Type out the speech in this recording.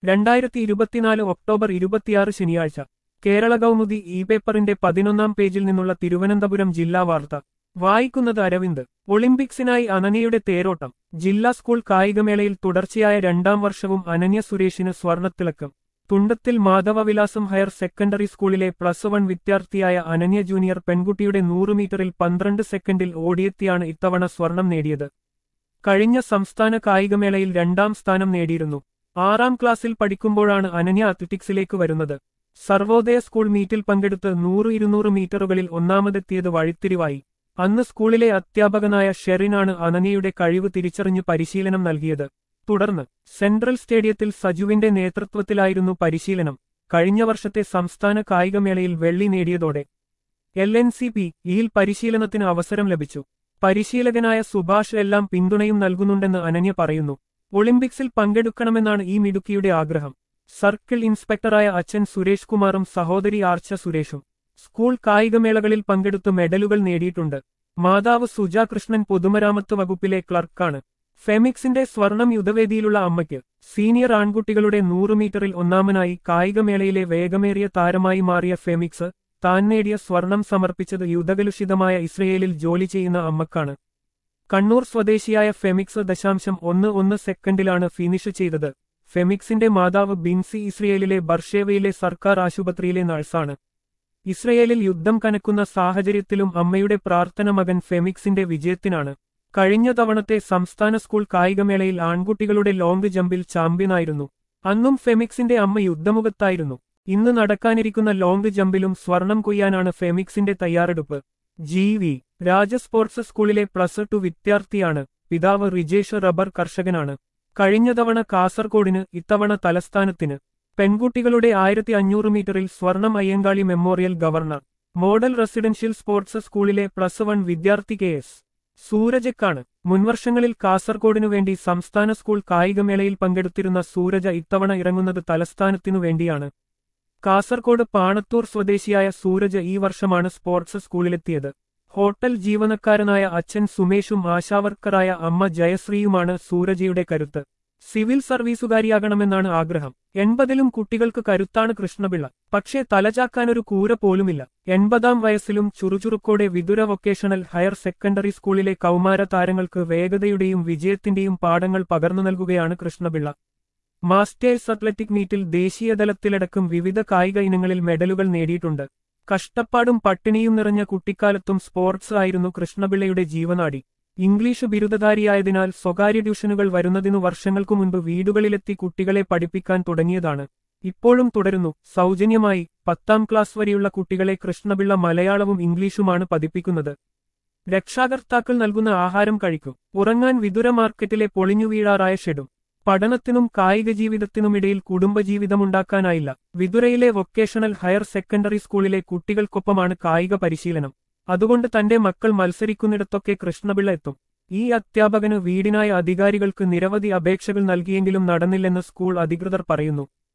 രണ്ടായിരത്തി ഇരുപത്തിനാല് ഒക്ടോബർ ഇരുപത്തിയാറ് ശനിയാഴ്ച കേരള കൗമുദി ഇ പേപ്പറിന്റെ പതിനൊന്നാം പേജിൽ നിന്നുള്ള തിരുവനന്തപുരം ജില്ലാ വാർത്ത വായിക്കുന്നത് അരവിന്ദ് ഒളിമ്പിക്സിനായി അനന്യയുടെ തേരോട്ടം ജില്ലാ സ്കൂൾ കായികമേളയിൽ തുടർച്ചയായ രണ്ടാം വർഷവും അനന്യ സുരേഷിന് സ്വർണത്തിളക്കം തുണ്ടത്തിൽ മാധവവിലാസം ഹയർ സെക്കൻഡറി സ്കൂളിലെ പ്ലസ് വൺ വിദ്യാർത്ഥിയായ അനന്യ ജൂനിയർ പെൺകുട്ടിയുടെ നൂറ് മീറ്ററിൽ പന്ത്രണ്ട് സെക്കൻഡിൽ ഓടിയെത്തിയാണ് ഇത്തവണ സ്വർണം നേടിയത് കഴിഞ്ഞ സംസ്ഥാന കായികമേളയിൽ രണ്ടാം സ്ഥാനം നേടിയിരുന്നു ആറാം ക്ലാസ്സിൽ പഠിക്കുമ്പോഴാണ് അനന്യ അത്ലറ്റിക്സിലേക്ക് വരുന്നത് സർവോദയ സ്കൂൾ മീറ്റിൽ പങ്കെടുത്ത് നൂറ് ഇരുന്നൂറ് മീറ്ററുകളിൽ ഒന്നാമതെത്തിയത് വഴിത്തിരിവായി അന്ന് സ്കൂളിലെ അധ്യാപകനായ ഷെറിനാണ് അനന്യയുടെ കഴിവ് തിരിച്ചറിഞ്ഞു പരിശീലനം നൽകിയത് തുടർന്ന് സെൻട്രൽ സ്റ്റേഡിയത്തിൽ സജുവിന്റെ നേതൃത്വത്തിലായിരുന്നു പരിശീലനം കഴിഞ്ഞ വർഷത്തെ സംസ്ഥാന കായികമേളയിൽ വെള്ളി നേടിയതോടെ എൽ എൻ സി പി ഇയിൽ പരിശീലനത്തിന് അവസരം ലഭിച്ചു പരിശീലകനായ സുഭാഷ് എല്ലാം പിന്തുണയും നൽകുന്നുണ്ടെന്ന് അനന്യ പറയുന്നു ഒളിമ്പിക്സിൽ പങ്കെടുക്കണമെന്നാണ് ഈ മിടുക്കിയുടെ ആഗ്രഹം സർക്കിൾ ഇൻസ്പെക്ടറായ അച്ഛൻ സുരേഷ് കുമാറും സഹോദരി ആർച്ച സുരേഷും സ്കൂൾ കായികമേളകളിൽ പങ്കെടുത്ത് മെഡലുകൾ നേടിയിട്ടുണ്ട് മാതാവ് സുജാ കൃഷ്ണൻ പൊതുമരാമത്ത് വകുപ്പിലെ ക്ലർക്കാണ് ഫെമിക്സിന്റെ സ്വർണം യുദ്ധവേദിയിലുള്ള അമ്മയ്ക്ക് സീനിയർ ആൺകുട്ടികളുടെ നൂറ് മീറ്ററിൽ ഒന്നാമനായി കായികമേളയിലെ വേഗമേറിയ താരമായി മാറിയ ഫെമിക്സ് താൻ നേടിയ സ്വർണം സമർപ്പിച്ചത് യുദ്ധകലുഷിതമായ ഇസ്രയേലിൽ ജോലി ചെയ്യുന്ന അമ്മക്കാണ് കണ്ണൂർ സ്വദേശിയായ ഫെമിക്സ് ദശാംശം ഒന്ന് ഒന്ന് സെക്കൻഡിലാണ് ഫിനിഷ് ചെയ്തത് ഫെമിക്സിന്റെ മാതാവ് ബിൻസി ഇസ്രയേലിലെ ബർഷേവയിലെ സർക്കാർ ആശുപത്രിയിലെ നഴ്സാണ് ഇസ്രയേലിൽ യുദ്ധം കനക്കുന്ന സാഹചര്യത്തിലും അമ്മയുടെ പ്രാർത്ഥന മകൻ ഫെമിക്സിന്റെ വിജയത്തിനാണ് കഴിഞ്ഞ തവണത്തെ സംസ്ഥാന സ്കൂൾ കായികമേളയിൽ ആൺകുട്ടികളുടെ ലോങ് ജമ്പിൽ ചാമ്പ്യനായിരുന്നു അന്നും ഫെമിക്സിന്റെ അമ്മ യുദ്ധമുഖത്തായിരുന്നു ഇന്ന് നടക്കാനിരിക്കുന്ന ലോങ് ജമ്പിലും സ്വർണം കൊയ്യാനാണ് ഫെമിക്സിന്റെ തയ്യാറെടുപ്പ് ജി വി രാജ സ്പോർട്സ് സ്കൂളിലെ പ്ലസ് ടു വിദ്യാർത്ഥിയാണ് പിതാവ് റിജേഷ് റബ്ബർ കർഷകനാണ് കഴിഞ്ഞ തവണ കാസർകോടിന് ഇത്തവണ തലസ്ഥാനത്തിന് പെൺകുട്ടികളുടെ ആയിരത്തി അഞ്ഞൂറ് മീറ്ററിൽ സ്വർണം Ayyankali memorial governor model residential sports സ്കൂളിലെ പ്ലസ് വൺ വിദ്യാർത്ഥി കെ എസ് സൂരജക്കാണ് മുൻവർഷങ്ങളിൽ കാസർകോടിനു വേണ്ടി സംസ്ഥാന സ്കൂൾ കായികമേളയിൽ പങ്കെടുത്തിരുന്ന സൂരജ ഇത്തവണ ഇറങ്ങുന്നത് തലസ്ഥാനത്തിനു വേണ്ടിയാണ് കാസർകോട് പാണത്തൂർ സ്വദേശിയായ സൂരജ് ഈ വർഷമാണ് സ്പോർട്സ് സ്കൂളിലെത്തിയത് ഹോട്ടൽ ജീവനക്കാരനായ അച്ഛൻ സുമേഷും ആശാവർക്കറായ അമ്മ ജയശ്രീയുമാണ് സൂരജയുടെ കരുത്ത് സിവിൽ സർവീസുകാരിയാകണമെന്നാണ് ആഗ്രഹം എൺപതിലും കുട്ടികൾക്ക് കരുത്താണ് കൃഷ്ണപിള്ള പക്ഷേ തലചാക്കാനൊരു കൂര പോലുമില്ല എൺപതാം വയസ്സിലും ചുറുചുറുക്കോടെ വിതുര വൊക്കേഷണൽ ഹയർ സെക്കൻഡറി സ്കൂളിലെ കൗമാര താരങ്ങൾക്ക് വേഗതയുടെയും വിജയത്തിന്റെയും പാഠങ്ങൾ പകർന്നു നൽകുകയാണ് കൃഷ്ണപിള്ള മാസ്റ്റേഴ്സ് അത്ലറ്റിക് മീറ്റിൽ ദേശീയതലത്തിലടക്കം വിവിധ കായിക ഇനങ്ങളിൽ മെഡലുകൾ നേടിയിട്ടുണ്ട് കഷ്ടപ്പാടും പട്ടിണിയും നിറഞ്ഞ കുട്ടിക്കാലത്തും സ്പോർട്സ് ആയിരുന്നു കൃഷ്ണപിള്ളയുടെ ജീവനാടി ഇംഗ്ലീഷ് ബിരുദധാരിയായതിനാൽ സ്വകാര്യ ട്യൂഷനുകൾ വരുന്നതിനു വർഷങ്ങൾക്കു മുൻപ് വീടുകളിലെത്തി കുട്ടികളെ പഠിപ്പിക്കാൻ തുടങ്ങിയതാണ് ഇപ്പോഴും തുടരുന്നു സൗജന്യമായി പത്താം ക്ലാസ് വരെയുള്ള കുട്ടികളെ കൃഷ്ണപിള്ള മലയാളവും ഇംഗ്ലീഷുമാണ് പതിപ്പിക്കുന്നത് രക്ഷാകർത്താക്കൾ നൽകുന്ന ആഹാരം കഴിക്കും ഉറങ്ങാൻ വിതുര മാർക്കറ്റിലെ പൊളിഞ്ഞു വീഴാറായ ഷെഡും പഠനത്തിനും കായിക ജീവിതത്തിനുമിടയിൽ കുടുംബജീവിതമുണ്ടാക്കാനായില്ല വിതുരയിലെ വൊക്കേഷണൽ ഹയർ സെക്കൻഡറി സ്കൂളിലെ കുട്ടികൾക്കൊപ്പമാണ് കായിക പരിശീലനം അതുകൊണ്ട് തന്റെ മക്കൾ മത്സരിക്കുന്നിടത്തൊക്കെ കൃഷ്ണപിള്ള എത്തും ഈ അധ്യാപകന് വീടിനായ അധികാരികൾക്ക് നിരവധി അപേക്ഷകൾ നൽകിയെങ്കിലും നടന്നില്ലെന്ന് സ്കൂൾ അധികൃതർ പറയുന്നു